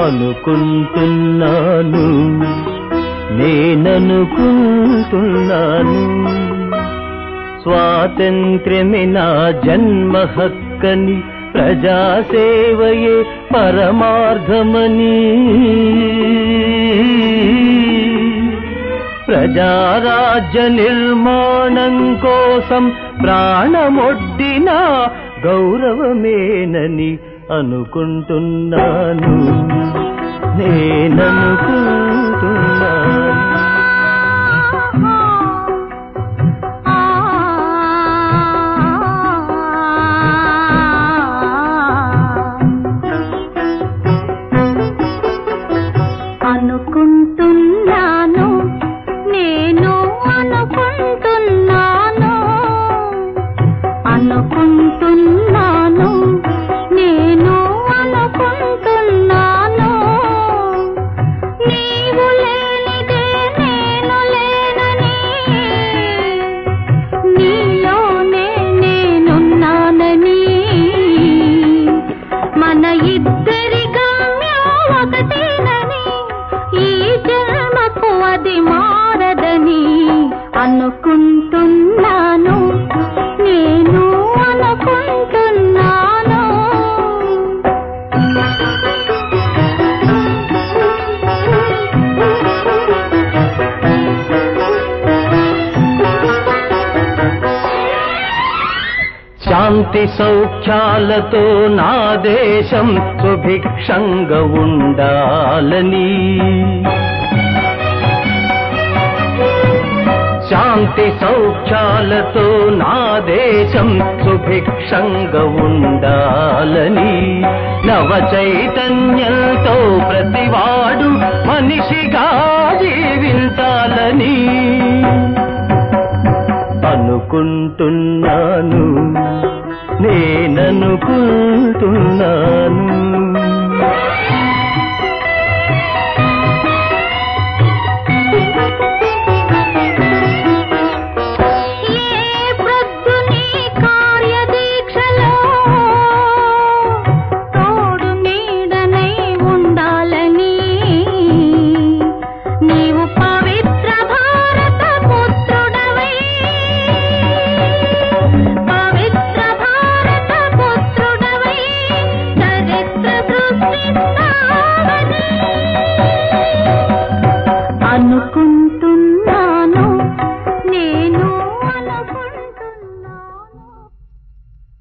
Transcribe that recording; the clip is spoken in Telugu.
అనుకుంటున్నాను నేననుకుంటున్నాను స్వాతంత్ర్యమే నా జన్మ హక్కని ప్రజాసేవయే పరమార్థమని ప్రజారాజ్య నిర్మాణం కోసం ప్రాణమొడ్డిన గౌరవమేనని అనుకుంటున్నాను నేననుకుంటున్నాను అనుకుంటున్నాను నేను అనుకుంటున్నాను అనుకుంటున్నాను నేను అనుకుంటున్నాను నీవు లేనిదే నేను లేనని నీలోనే నేనున్నానని మన ఇద్దరి గమ్యం ఒకటేనని ఈ జన్మకు అది మారదని అనుకుంటున్నాను నేను అనుకుంటున్నాను శాంతి సౌఖ్యాలతో నా దేశం సుభిక్షంగా ఉండాలని శాంతి సౌఖ్యాలతో నా దేశం సుభిక్షంగా ఉండాలని నవ చైతన్యంతో ప్రతివాడు మనిషిగా జీవించాలని అనుకుంటున్నాను నేననుకుంటున్నాను